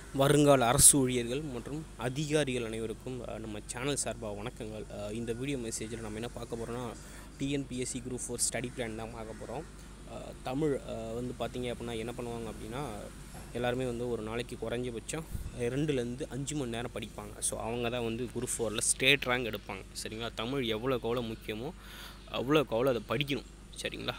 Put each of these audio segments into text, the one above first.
வருங்கால அரசு ஊழியர்கள் மற்றும் அதிகாரிகள் அனைவருக்கும் அஹ், நம்ம சேனல் சார்பாக வணக்கங்கள் அஹ், இந்த வீடியோ மெசேஜில் நம்ம என்ன பார்க்க போகிறோம்னா TNPSC group four study plan தான் பார்க்க போகிறோம் தமிழ் அஹ், வந்து பார்த்தீங்க அப்படின்னா என்ன பண்ணுவாங்க அப்படின்னா எல்லாருமே வந்து ஒரு நாளைக்கு குறைஞ்சபட்சம் ரெண்டுலேருந்து அஞ்சு மணி நேரம் படிப்பாங்க ஸோ அவங்க தான் வந்து குரூப் ஃபோரில் ஸ்டேட் ரேங்க் எடுப்பாங்க சரிங்களா தமிழ் எவ்வளோக்கு எவ்வளோ முக்கியமோ அவ்வளோக்கு அவ்வளோ அதை படிக்கணும் சரிங்களா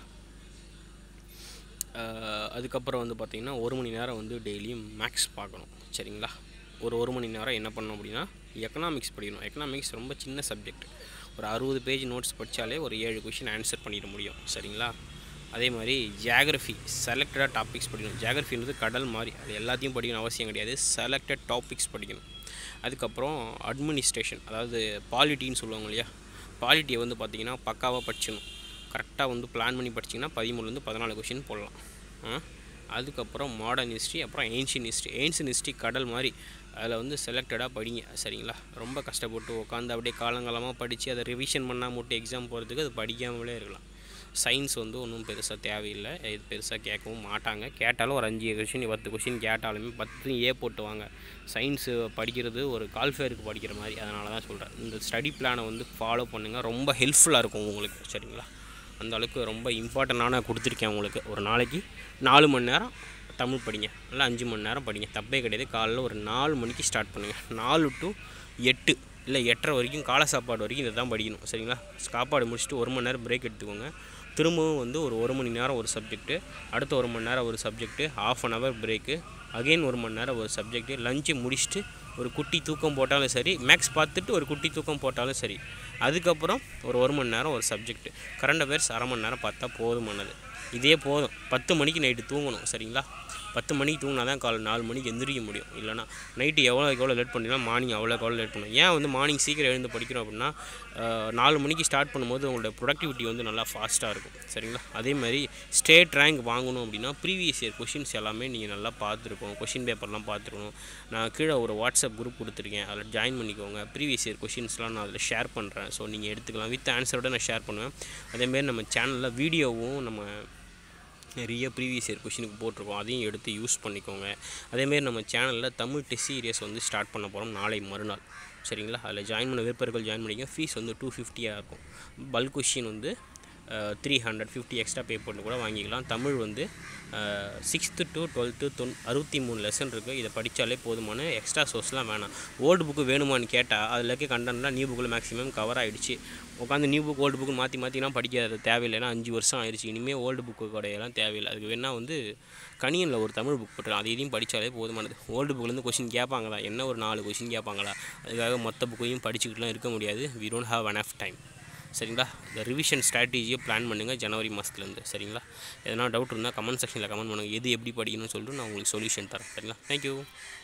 அஹ் அதுக்கப்புறம் வந்து பார்த்திங்கன்னா ஒரு மணி நேரம் வந்து டெய்லியும் மேக்ஸ் பார்க்கணும் சரிங்களா ஒரு ஒரு மணி நேரம் என்ன பண்ணணும் அப்படின்னா எக்கனாமிக்ஸ் படிக்கணும் எக்கனாமிக்ஸ் ரொம்ப சின்ன சப்ஜெக்ட் ஒரு அறுபது பேஜ் நோட்ஸ் படித்தாலே ஒரு ஏழு கொஷின் ஆன்சர் பண்ணிட முடியும் சரிங்களா அதே மாதிரி ஜியாகிரஃபி செலக்டடாக டாபிக்ஸ் படிக்கணும் ஜியாகிரஃபின்றது கடல் மாதிரி அது எல்லாத்தையும் படிக்கணும் அவசியம் கிடையாது செலக்டட் டாபிக்ஸ் படிக்கணும் அதுக்கப்புறம் அட்மினிஸ்ட்ரேஷன் அதாவது பாலிட்டின்னு சொல்லுவாங்க இல்லையா பாலிட்டியை வந்து பார்த்திங்கன்னா பக்காவாக படிச்சிடணும் கரெக்டாக வந்து பிளான் பண்ணி படிச்சிங்கன்னா பதிமூணுலேருந்து பதினாலு கொஷின் போடலாம் ஆ? அதுக்கப்புறம் மாடர்ன் ஹிஸ்ட்ரி அப்புறம் ஏன்ஷியன் ஹிஸ்ட்ரி ஏன்ஷியன் ஹிஸ்ட்ரி கடல் மாதிரி அதில் வந்து செலக்டடாக படிங்க சரிங்களா ரொம்ப கஷ்டப்பட்டு உட்காந்து அப்படியே காலங்காலமாக படித்து அதை ரிவிஷன் பண்ணால் மட்டும் எக்ஸாம் போகிறதுக்கு அது படிக்காமலே இருக்கலாம் சயின்ஸ் வந்து ஒன்றும் பெருசாக தேவையில்லை இது பெருசாக கேட்கவும் மாட்டாங்க கேட்டாலும் ஒரு அஞ்சு கொஷின் பத்து கொஷின் கேட்டாலுமே பத்து ஏ போட்டு வாங்க சயின்ஸு படிக்கிறது ஒரு கால்ஃபேருக்கு படிக்கிற மாதிரி அதனால தான் சொல்கிறேன் இந்த ஸ்டடி பிளானை வந்து ஃபாலோ பண்ணுங்கள் ரொம்ப ஹெல்ப்ஃபுல்லாக இருக்கும் உங்களுக்கு சரிங்களா அந்த அளவுக்கு ரொம்ப இம்பார்ட்டண்டான கொடுத்துருக்கேன் உங்களுக்கு ஒரு நாளைக்கு நாலு மணி நேரம் தமிழ் படிங்க இல்லை அஞ்சு மணி நேரம் படிங்க தப்பே கிடையாது காலைல ஒரு நாலு மணிக்கு ஸ்டார்ட் பண்ணுங்கள் நாலு டு எட்டு இல்லை எட்டரை வரைக்கும் காலை சாப்பாடு வரைக்கும் இதை தான் படிக்கணும் சரிங்களா சாப்பாடு முடிச்சுட்டு ஒரு மணி நேரம் பிரேக் எடுத்துக்கோங்க திரும்பவும் வந்து ஒரு ஒரு மணி நேரம் ஒரு சப்ஜெக்ட்டு அடுத்த ஒரு மணி நேரம் ஒரு subject half an hour break again ஒரு மணி நேரம் ஒரு சப்ஜெக்ட்டு லஞ்சு முடிச்சுட்டு ஒரு குட்டி தூக்கம் போட்டாலும் சரி மேக்ஸ் பார்த்துட்டு ஒரு குட்டி தூக்கம் போட்டாலும் சரி அதுக்கப்புறம் ஒரு ஒரு மணி நேரம் ஒரு சப்ஜெக்ட் கரண்ட் அஃபேர்ஸ் அரை மணி நேரம் பார்த்தா போதுமானது இதே போதும் பத்து மணிக்கு நைட்டு தூங்கணும் சரிங்களா பத்து மணிக்கு தூங்கினா தான் காலை நாலு மணிக்கு எந்திரிக்க முடியும் இல்லைனா நைட்டு எவ்வளோ எவ்வளோ லேட் பண்ணிக்கலாம் மார்னிங் அவ்வளோ எவ்வளோ லேட் பண்ணணும் ஏன் வந்து மார்னிங் சீக்கிரம் எழுந்து படிக்கிறோம் அப்படின்னா அஹ், நாலு மணிக்கு ஸ்டார்ட் பண்ணும்போது உங்களோட ப்ரொடக்டிவிட்டி வந்து நல்லா ஃபாஸ்ட்டாக இருக்கும் சரிங்களா அதே மாதிரி ஸ்டேட் ரேங்க் வாங்கணும் அப்படின்னா ப்ரீவியஸ் இயர் கொஷின்ஸ் எல்லாமே நீங்கள் நல்லா பார்த்துருக்கணும் கொஷின் பேப்பர்லாம் பார்த்துருக்கணும் நான் கீழே ஒரு வாட்ஸ்அப் குரூப் கொடுத்துருக்கேன் அதில் ஜாயின் பண்ணிக்கோங்க ப்ரீவியஸ் இயர் கொஷின்ஸ்லாம் நான் அதில் ஷேர் பண்ணுறேன் ஸோ நீங்கள் எடுத்துக்கலாம் வித் ஆன்சரோட நான் ஷேர் பண்ணுவேன் அதேமாரி நம்ம சேனலில் வீடியோவும் நம்ம நிறைய ப்ரீவியஸ் இயர் கொஷினுக்கு போட்டிருக்கோம் அதையும் எடுத்து யூஸ் பண்ணிக்கோங்க அதேமாரி நம்ம சேனலில் தமிழ் டெஸ்ட் சீரியஸ் வந்து ஸ்டார்ட் பண்ண போகிறோம் நாளை மறுநாள் சரிங்களா அதில் ஜாயின் பண்ண விருப்பர்கள் ஜாயின் பண்ணிக்க ஃபீஸ் வந்து டூ ஃபிஃப்டியாக இருக்கும் பல்க் கொஷின் வந்து three hundred fifty extra pay பண்ணி கூட வாங்கிக்கலாம் தமிழ் வந்து சிக்ஸ்த்து டு டுவெல்த்து தொன் அறுபத்தி மூணு லெசன் இருக்குது இதை படித்தாலே போதுமான எக்ஸ்ட்ரா சோர்ஸ்லாம் வேணாம் ஓல்டு புக்கு வேணுமான்னு கேட்டால் அதில் இருக்க கண்டென்ட்லாம் நியூ புக்கில் மேக்ஸிமம் கவர் ஆகிடுச்சு உட்காந்து நியூ புக் ஓல்டு புக்கு மாற்றி மாற்றிலாம் படிக்காது தேவையில்லைன்னா அஞ்சு வருஷம் ஆயிடுச்சு இனிமேல் ஓல்டு புக்கு கூடையெல்லாம் தேவையில்லை அதுக்கு வேணால் வந்து கணியனில் ஒரு தமிழ் புக் போட்டுருக்கேன் அது இதையும் படித்தாலே போதுமானது ஓல்டு புக்லேருந்து கொஷின் கேட்பாங்களா என்ன ஒரு நாலு கொஷின் கேட்பாங்களா அதுக்காக மொத்த புக்கையும் படிச்சுக்கிட்டுலாம் இருக்க முடியாது we don't have enough time சரிங்களா இந்த ரிவிஷன் ஸ்ட்ராட்டஜியை பிளான் பண்ணுங்கள் ஜனவரி மாதத்துலேருந்து சரிங்களா எதனா டவுட் இருந்தால் கமெண்ட் செக்ஷனில் கமெண்ட் பண்ணுங்கள் எது எப்படி படிக்கணும்னு சொல்லிட்டு நான் உங்களுக்கு சொல்யூஷன் தரேன் சரிங்களா தேங்க்யூ